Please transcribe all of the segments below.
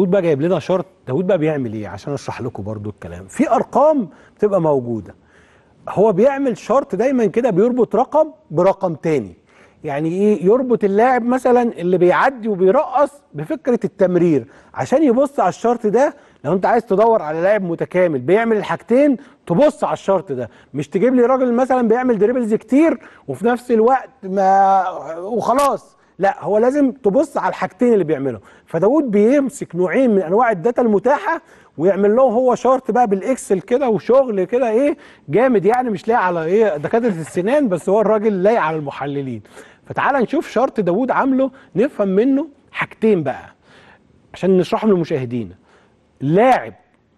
داود بقى جايب لنا شرط داود بقى بيعمل ايه عشان اشرح لكم برضو الكلام في ارقام بتبقى موجوده هو بيعمل شرط دايما كده بيربط رقم برقم تاني يعني ايه يربط اللاعب مثلا اللي بيعدي وبيرقص بفكره التمرير عشان يبص على الشرط ده لو انت عايز تدور على لاعب متكامل بيعمل الحاجتين تبص على الشرط ده مش تجيب لي راجل مثلا بيعمل دريبلز كتير وفي نفس الوقت ما وخلاص لا هو لازم تبص على الحاجتين اللي بيعملهم فداود بيمسك نوعين من انواع الداتا المتاحه ويعمل لهم هو شارت بقى بالاكسل كده وشغل كده ايه جامد يعني مش لاقي على ايه دكاتره السنان بس هو الراجل لاقي على المحللين فتعال نشوف شارت داود عامله نفهم منه حاجتين بقى عشان نشرحهم للمشاهدين اللاعب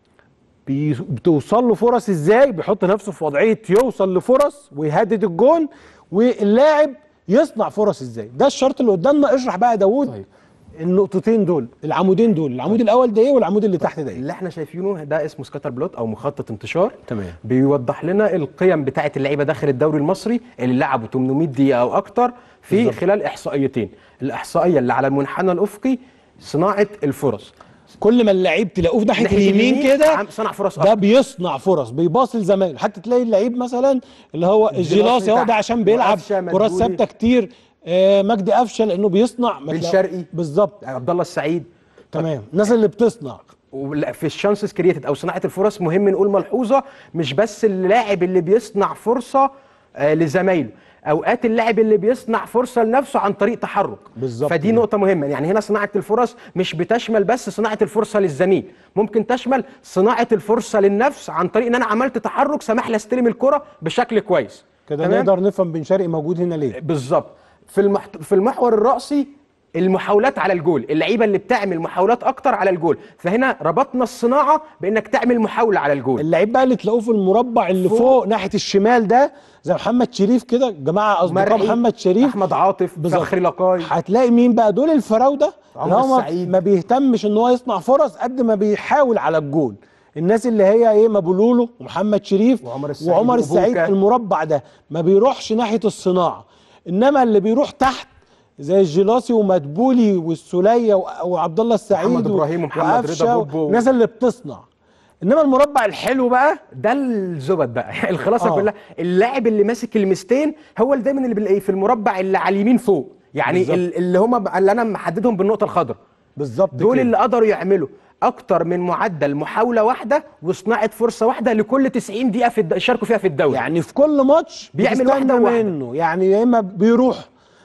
بي- بتوصل له فرص ازاي بيحط نفسه في وضعيه يوصل لفرص ويهدد الجون واللاعب يصنع فرص ازاي ده الشرط اللي قدامنا اشرح بقى يا داود طيب. النقطتين دول العمودين دول العمود الاول ده ايه والعمود اللي تحت ده ايه اللي احنا شايفينه ده اسمه سكاتر بلوت او مخطط انتشار تمام. بيوضح لنا القيم بتاعه اللعيبه داخل الدوري المصري اللي لعبوا 800 دقيقه او اكتر في بالظبط. خلال احصائيتين الاحصائيه اللي على المنحنى الافقي صناعه الفرص كل ما اللعيب تلاقوه في ناحيه ناحية اليمين اليمين كده عم- صنع فرص ده أكتر. بيصنع فرص بيباصي لزمايله حتى تلاقي اللعيب مثلا اللي هو الجيلاسي اهو تحت. ده عشان بيلعب وقفشة، كرات مدبولي. ثابته كتير آه مجدي قفشه لانه بيصنع ما بن تلاقي- شرقي. بالظبط عبد الله السعيد تمام الناس اللي بتصنع ولا- في الشانسز كرييتد او صناعه الفرص مهم نقول ملحوظه مش بس اللاعب اللي بيصنع فرصه آه لزمايله اوقات اللاعب اللي بيصنع فرصه لنفسه عن طريق تحرك بالظبط فدي كده. نقطه مهمه يعني هنا صناعه الفرص مش بتشمل بس صناعه الفرصه للزميل ممكن تشمل صناعه الفرصه للنفس عن طريق ان انا عملت تحرك سمح لي استلم الكره بشكل كويس كده تمام؟ نقدر نفهم بن شرقي موجود هنا ليه بالظبط في المحت... في المحور الرأسي المحاولات على الجول اللعيبه اللي بتعمل محاولات اكتر على الجول فهنا ربطنا الصناعه بانك تعمل محاوله على الجول اللعيب بقى اللي تلاقوه في المربع اللي فوق, فوق. فوق ناحيه الشمال ده زي محمد شريف كده جماعه اصدقاء مرعي، محمد شريف احمد عاطف بالظبط. فخري لقاي هتلاقي مين بقى دول الفراوده اللي عمرو هو ما- السعيد. ما بيهتمش ان هو يصنع فرص قد ما بيحاول على الجول الناس اللي هي ايه مابولولو ومحمد شريف وعمر السعيد وعمر السعيد وبوكا. المربع ده ما بيروحش ناحيه الصناعه انما اللي بيروح تحت زي الجيلاسي ومدبولي والسوليه و- وعبد الله السعيد محمد و- إبراهيم ومحمد رضا وقفشة بوبو. الناس اللي بتصنع انما المربع الحلو بقى ده الزبد بقى الخلاصه آه. كلها اللاعب اللي ماسك المستين هو اللي دايما اللي بنلاقيه في المربع اللي على اليمين فوق يعني بالظبط. ال- اللي هم اللي انا محددهم بالنقطه الخضراء بالظبط دول كده. اللي قدروا يعملوا اكتر من معدل محاوله واحده وصناعه فرصه واحده لكل 90 دقيقه في الد... شاركوا فيها في الدوري يعني في كل ماتش بيعمل بتستنى واحدة وواحدة. منه يعني يا اما بيروح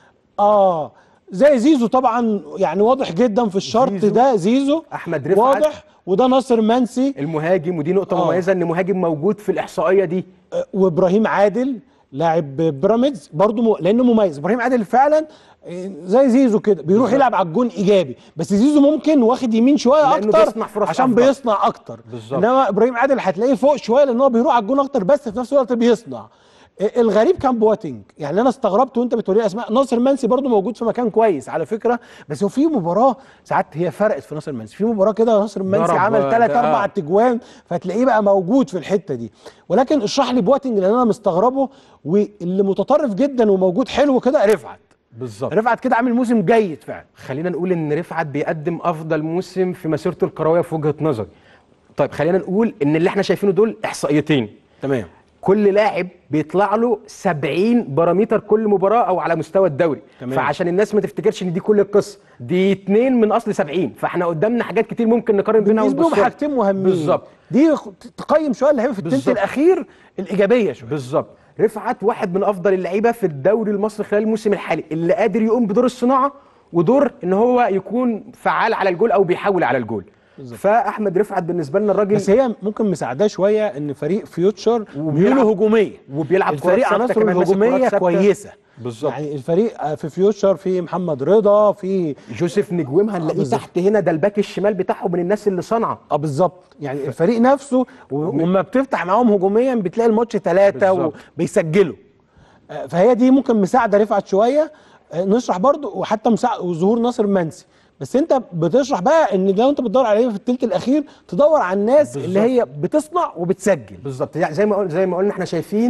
اه زي زيزو طبعا يعني واضح جدا في الشرط زيزو، ده زيزو أحمد رفعت. واضح وده ناصر منسي المهاجم ودي نقطه آه. مميزه ان مهاجم موجود في الاحصائيه دي آه، وابراهيم عادل لاعب بيراميدز برضه م... لانه مميز ابراهيم عادل فعلا آه، زي زيزو كده بيروح بالظبط. يلعب على الجون ايجابي بس زيزو ممكن واخد يمين شويه لأنه اكتر بيصنع فرص عشان أفضل. بيصنع اكتر بالظبط. انما ابراهيم عادل هتلاقيه فوق شويه لان هو بيروح على الجون اكتر بس في نفس الوقت بيصنع آه، الغريب كان بواتينج يعني انا استغربت وانت بتوري اسماء ناصر منسي برضو موجود في مكان كويس على فكره بس هو في مباراه ساعات هي فرقت في ناصر منسي في مباراه كده ناصر منسي ضرب، عمل آه، ثلاث ده، اربع آه. تجوان فتلاقيه بقى موجود في الحته دي ولكن اشرح لي بواتينج لان انا مستغربه واللي متطرف جدا وموجود حلو كده رفعت بالظبط رفعت كده عامل موسم جيد فعلا خلينا نقول ان رفعت بيقدم افضل موسم في مسيرته الكرويه في وجهه نظري طيب خلينا نقول ان اللي احنا شايفينه دول احصائيتين تمام كل لاعب بيطلع له 70 بارامتر كل مباراه او على مستوى الدوري تمام. فعشان الناس ما تفتكرش ان دي كل القصه دي اتنين من اصل 70 فاحنا قدامنا حاجات كتير ممكن نقارن بينها بالنسبه لهم ونبص لها. حاجتين مهمين بالظبط دي خ- تقيم شويه اللعيبه في الثلث بالظبط. الاخير الايجابيه شويه بالظبط رفعت واحد من افضل اللعيبه في الدوري المصري خلال الموسم الحالي اللي قادر يقوم بدور الصناعه ودور ان هو يكون فعال على الجول او بيحاول على الجول فاحمد رفعت بالنسبه لنا الراجل بس هي ممكن مساعداه شويه ان فريق فيوتشر وبيلعب- ميوله هجوميه وبيلعب كرات الفريق ثابتة عناصره كمان، ماسك كرات الهجوميه ثابتة. كويسه بالظبط. يعني الفريق آه، في فيوتشر في محمد رضا في جوزيف نجوم هنلاقيه بالظبط. تحت هنا ده الباك الشمال بتاعه من الناس اللي صنعه اه بالظبط يعني الفريق نفسه و- وما بتفتح معاهم هجوميا بتلاقي الماتش ثلاثه بالظبط. وبيسجلوا آه، فهي دي ممكن مساعده رفعت شويه آه، نشرح برضو وحتى مساعد وظهور ناصر منسي بس انت بتشرح بقى ان لو انت بتدور على ايه في الثلث الاخير تدور على الناس اللي هي بتصنع وبتسجل بالظبط يعني زي ما قل زي ما قلنا احنا شايفين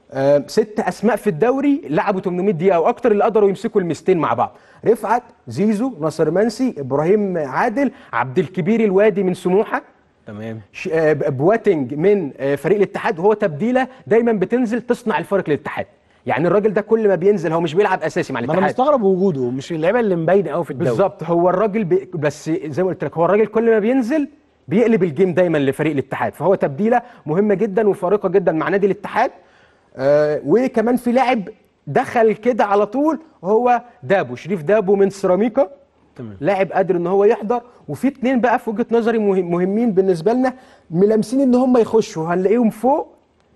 آه، ست اسماء في الدوري لعبوا 800 دقيقه او اكتر اللي قدروا يمسكوا الميزتين مع بعض رفعت زيزو ناصر منسي ابراهيم عادل عبد الكبير الوادي من سموحه تمام ش- آه، ب- بواتنج من آه، فريق الاتحاد وهو تبديله دايما بتنزل تصنع الفرق للاتحاد يعني الراجل ده كل ما بينزل هو مش بيلعب اساسي مع ما انا الاتحاد مستغرب وجوده مش اللعيبه اللي مبينه قوي في الدوري بالظبط هو الراجل بي... بس زي ما قلت لك هو الراجل كل ما بينزل بيقلب الجيم دايما لفريق الاتحاد فهو تبديله مهمه جدا وفارقه جدا مع نادي الاتحاد آه وكمان في لاعب دخل كده على طول هو دابو شريف دابو من سيراميكا تمام. لاعب قادر ان هو يحضر وفي اتنين بقى في وجهه نظري مهم مهمين بالنسبه لنا ملامسين ان هم يخشوا هنلاقيهم فوق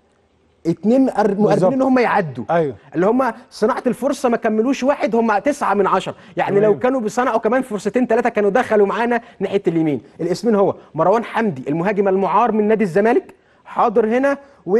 اتنين قر- بالظبط. مقربين ان هم يعدوا ايوه اللي هم صناعه الفرصه ما كملوش واحد هم تسعة من عشرة يعني لو تمام. كانوا بيصنعوا كمان فرصتين ثلاثه كانوا دخلوا معانا ناحيه اليمين الاسمين هو مروان حمدي المهاجم المعار من نادي الزمالك حاضر هنا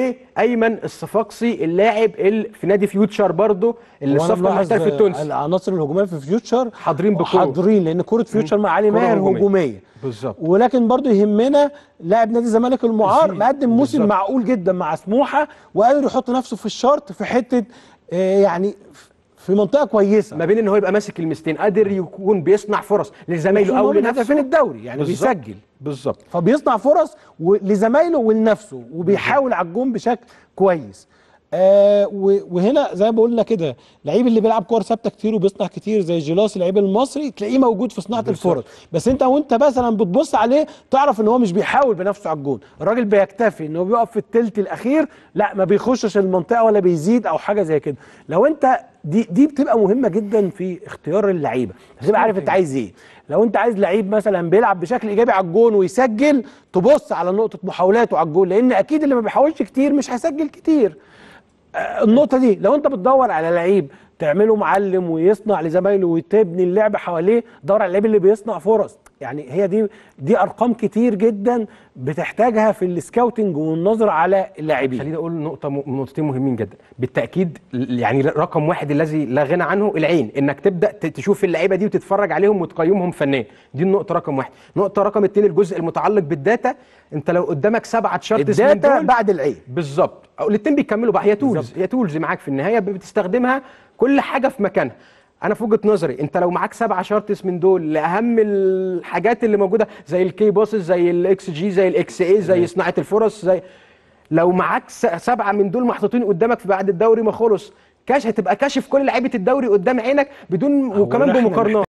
وايمن الصفاقسي اللاعب اللي في نادي فيوتشر برضه اللي وأنا الصفقه ملاحظ المحترف التونسي العناصر الهجوميه في فيوتشر حاضرين بقوه حاضرين لان كره فيوتشر مع علي كرة ماهر هجومية. هجوميه بالظبط ولكن برضو يهمنا لاعب نادي الزمالك المعار زيد. مقدم موسم بالظبط. معقول جدا مع سموحه وقادر يحط نفسه في الشارت في حته آه، يعني في منطقه كويسه ما بين ان هو يبقى ماسك المستين قادر يكون بيصنع فرص لزمايله او او لنفسه هدفين الدوري يعني بالظبط. بيسجل بالظبط فبيصنع فرص و- لزمايله ولنفسه وبيحاول على الجون بشكل كويس آه و- وهنا زي ما بقول لك كده لعيب اللي بيلعب كور ثابته كتير وبيصنع كتير زي جيلاس اللعيب المصري تلاقيه موجود في صناعه الفرص بس انت وانت مثلا بتبص عليه تعرف ان هو مش بيحاول بنفسه على الجون الراجل بيكتفي ان هو بيقف في التلت الاخير لا ما بيخشش المنطقه ولا بيزيد او حاجه زي كده لو انت دي دي بتبقى مهمه جدا في اختيار اللعيبه هتبقى عارف انت عايز ايه لو انت عايز لعيب مثلا بيلعب بشكل ايجابي على الجون ويسجل تبص على نقطه محاولاته على الجون لان اكيد اللي ما بيحاولش كتير مش هيسجل كتير آه، النقطه دي لو انت بتدور على لعيب تعمله معلم ويصنع لزمايله وتبني اللعب حواليه دور على اللعيب اللي بيصنع فرص يعني هي دي دي ارقام كتير جدا بتحتاجها في السكاوتنج والنظر على اللاعبين خليني اقول نقطة م... نقطتين مهمين جدا بالتأكيد ل- يعني رقم واحد الذي لا غنى عنه العين انك تبدأ ت- تشوف اللعيبة دي وتتفرج عليهم وتقيمهم فنيا دي النقطة رقم واحد نقطة رقم اتنين الجزء المتعلق بالداتا انت لو قدامك سبعة تشارتس من الداتا دول بعد العين بالظبط او الاتنين بيكملوا بقى هي تولز بالظبط. هي تولز معاك في النهايه بتستخدمها كل حاجه في مكانها انا في وجهه نظري انت لو معاك سبعة شارتس من دول لاهم الحاجات اللي موجوده زي الكي باسز زي الاكس جي زي الاكس اي زي صناعه الفرص زي لو معاك س- سبعه من دول محطوطين قدامك في بعد الدوري ما خلص كاش هتبقى كاشف كل لعيبه الدوري قدام عينك بدون وكمان إحنا بمقارنات